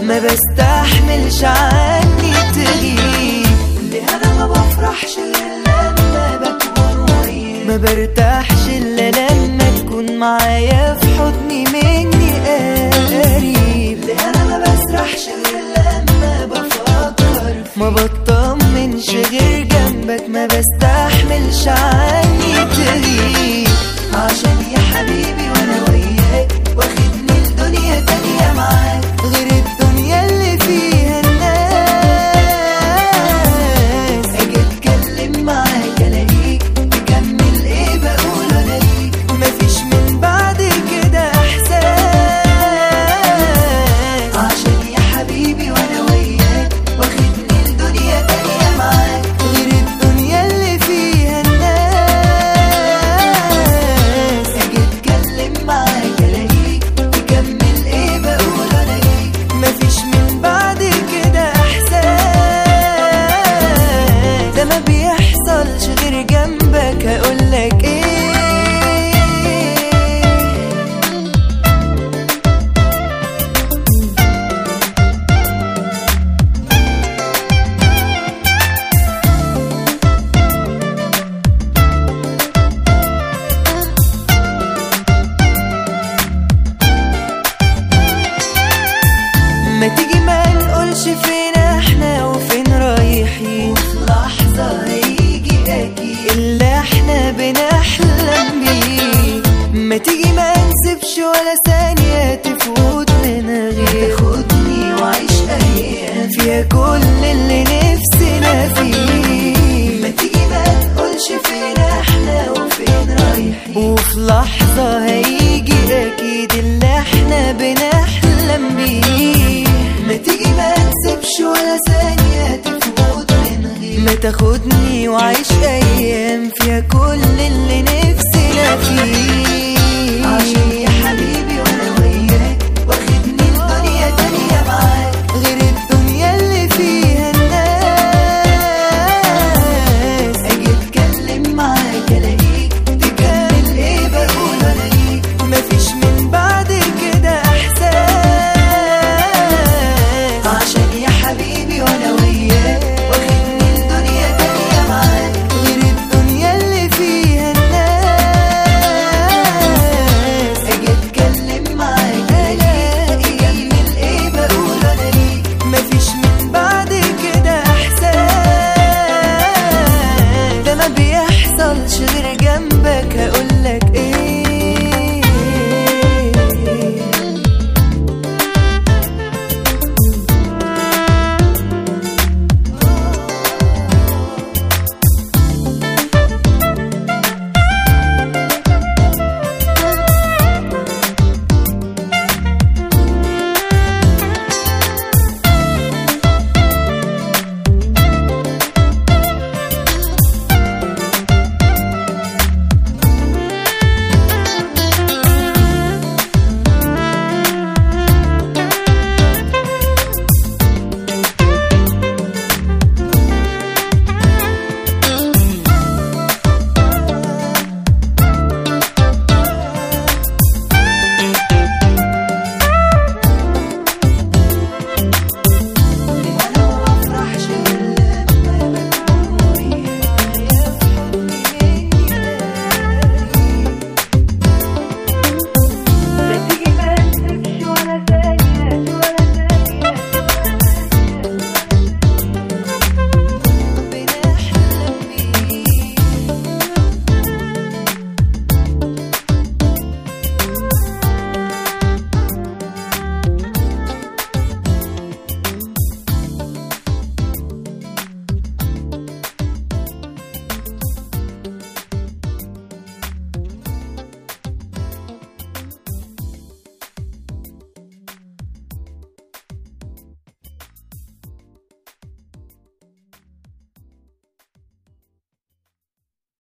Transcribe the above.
ما بستحملش عني تغيب ليه انا ما بفرحش غير لما بكون وياك ما برتاحش الا لما تكون معايا في حضني مني قريب ليه انا ما بسرحش غير لما بفكر ما بطمنش غير جنبك ما بستحملش عني تغيب عشان يا حبيبي وانا وياك واخدني لدنيا تانية معاك غير الدنيا اللي فيها الناس اجي اتكلم معاك الاقيك تكمل ايه بقول انا ليك مفيش من بعد كده احساس عشان يا حبيبي وانا وياك واخدني لدنيا تانية معاك غير الدنيا اللي فيها الناس اجي اتكلم معاك الاقيك تكمل ايه بقول انا ليك مفيش من بعد كده احساس ده ما بيحصلش غير جنبك هقولك ايه ما تيجي ما نقولش فين احنا وفين رايحين في لحظة هيجي اكيد اللي احنا بنحلم بيه ما تيجي ما نسيبش ولا ثانية تفوت من غير تاخدني وعيش ايام فيها كل اللي نفسنا فيه ما تيجي ما تقولش فين احنا وفين رايحين وفي لحظة هيجي أكيد اللي احنا بنحلم بيه ما تيجي ما نسيبش ولا ثانية تفوت من غير ما تاخدني وعيش أيام فيها كل اللي نفسنا فيه